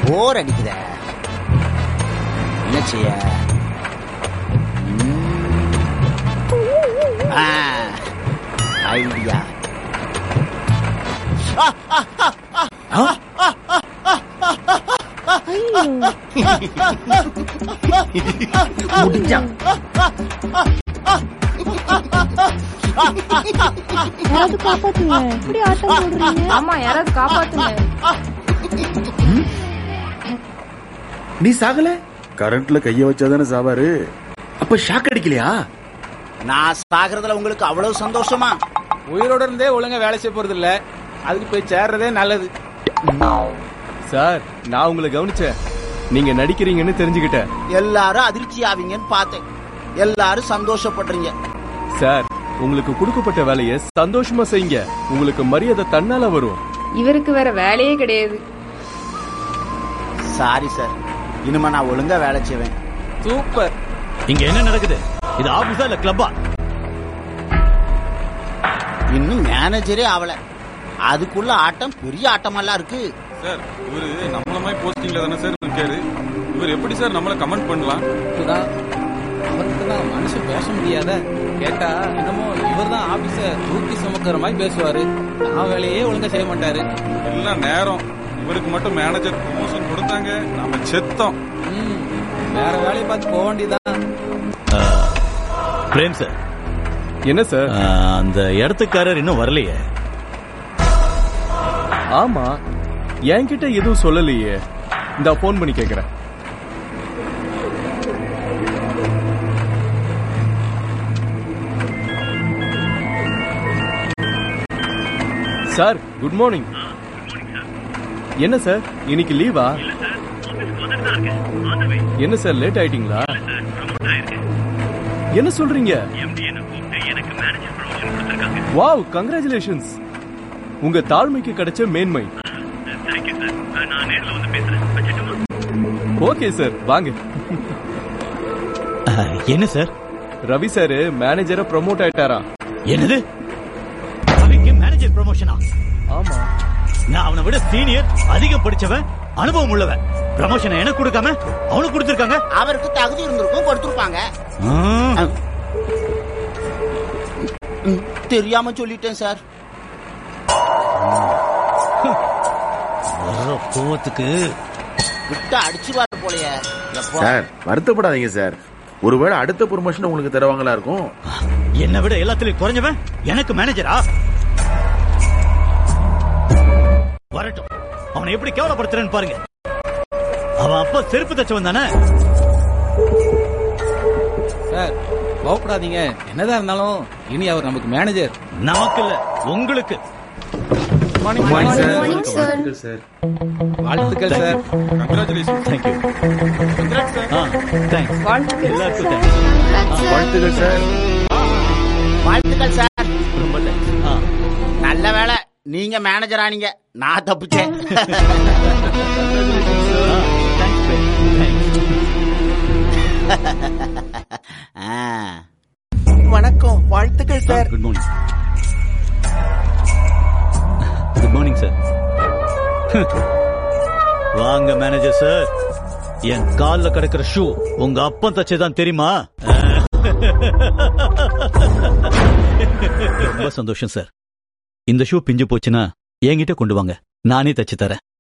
போர் அடிக்குதே என்ன செய்ய ம். ஆ, ஐடியா முடிஞ்சான் யாராவது காப்பாத்துங்க இப்படி ஆட்டம் போடுறீங்க ஆமா யாராவது காப்பாத்துங்க நீ சாகல கரண்ட்ல கைய வச்சாதானே சாவாரு அப்ப ஷாக் அடிக்கலையா நான் சாகிறதுல உங்களுக்கு அவ்வளவு சந்தோஷமா உயிரோட இருந்தே ஒழுங்கா வேலை செய்ய போறது இல்ல அதுக்கு போய் சேர்றதே நல்லது சார் நான் உங்களை கவனிச்சேன் நீங்க நடிக்கிறீங்கன்னு தெரிஞ்சுக்கிட்டேன் எல்லாரும் அதிர்ச்சி ஆவீங்கன்னு பார்த்தேன் எல்லாரும் சந்தோஷப்படுறீங்க சார் உங்களுக்கு கொடுக்கப்பட்ட வேலையை சந்தோஷமா செய்யுங்க உங்களுக்கு மரியாதை தன்னால வரும் இவருக்கு வேற வேலையே கிடையாது சாரி சார் இனிமே நான் ஒழுங்கா வேலை செய்வேன் சூப்பர் இங்க என்ன நடக்குது இது ஆபீஸா இல்ல கிளப்பா இன்னும் மேனேஜரே ஆவல அதுக்குள்ள ஆட்டம் பெரிய ஆட்டமெல்லாம் இருக்கு சார் இவரு நம்மள மாதிரி போஸ்டிங்ல தானே சார் இருக்காரு இவர் எப்படி சார் நம்மள கமெண்ட் பண்ணலாம் இதுதான் அவருக்கு தான் மனுஷன் பேச முடியாத கேட்டா என்னமோ இவர் தான் ஆபீஸ தூக்கி சுமக்கிற மாதிரி பேசுவாரு நான் வேலையே ஒழுங்கா செய்ய மாட்டாரு எல்லாம் நேரம் இவருக்கு மட்டும் மேனேஜர் ப்ரமோஷன் கொடுத்தாங்க நாம செத்தோம் ம், வேற வேலையை பார்த்து போக வேண்டியதான் பிரேம் சார் என்ன சார் ஆ, அந்த இடத்துக்காரர் இன்னும் வரலையே ஆமா என்கிட்ட எதுவும் சொல்லலையே இந்த போன் பண்ணி கேக்குறேன் சார் குட் மார்னிங் என்ன சார் இன்னைக்கு லீவா என்ன சார் லேட் ஆயிட்டீங்களா என்ன சொல்றீங்க வாவ் கங்க்ராச்சுலேஷன்ஸ் உங்க தாழ்மைக்கு கிடைச்ச மேன்மை ஓகே சார் வாங்க ஆ, என்ன சார் ரவி சார் மேனேஜரா ப்ரமோட் ஆயிட்டாரா என்னது அவனுக்கு மேனேஜர் ப்ரமோஷனா ஆமா நான் அவனை விட சீனியர் அதிகம் படிச்சவன் அனுபவம் உள்ளவன் ப்ரமோஷனை எனக்கு கொடுக்காம அவனுக்கு கொடுத்திருக்காங்க அவருக்கு தகுதி இருந்திருக்கும் கொடுத்திருப்பாங்க ஆ, ம், தெரியாம சொல்லிட்டேன் சார் வர்ற கோவத்துக்கு விட்டு அடிச்சுவாரு போலயே எப்பா. சார் வருத்தப்படாதீங்க சார் ஒருவேளை அடுத்த ப்ரொமோஷன் உங்களுக்கு தருவாங்களா இருக்கும் என்னை விட எல்லாத்துலயும் குறைஞ்சவன் எனக்கு மேனேஜரா வரட்டும் அவனை எப்படி கேவலப்படுத்துறேன்னு பாருங்க அவன் அப்பா செருப்பு தச்சவன் தானே சார் கோவப்படாதீங்க என்னதான் இருந்தாலும் இனி அவர் நமக்கு மேனேஜர் நமக்கு இல்ல உங்களுக்கு Morning, sir. Morning, sir. வாழ்த்துக்கள், சார் வாழ்த்துக்கள் சார் கங்க்ராச்சுலேஷன் தேங்க்யூ ஆ தேங்க்ஸ் வாழ்த்துக்கள் எல்லாருக்கும் தேங்க்ஸ் வாழ்த்துக்கள் சார் வாழ்த்துக்கள் சார் ரொம்ப தேங்க்ஸ் ஆ நல்ல வேலை நீங்க மேனேஜர் ஆனீங்க நான் தப்பிச்சேன் ஆ தேங்க்ஸ் தேங்க்ஸ் ஆ. வணக்கம் வாழ்த்துக்கள் sir good morning good morning sir வாங்க மேனேஜர் சார் என் கால்ல கிடக்கிற ஷூ உங்க அப்பன் தச்சதான் தெரியுமா ரொம்ப சந்தோஷம் சார் இந்த ஷூ பிஞ்சு போச்சுன்னா என்கிட்ட கொண்டு வாங்க நானே தச்சு தரேன்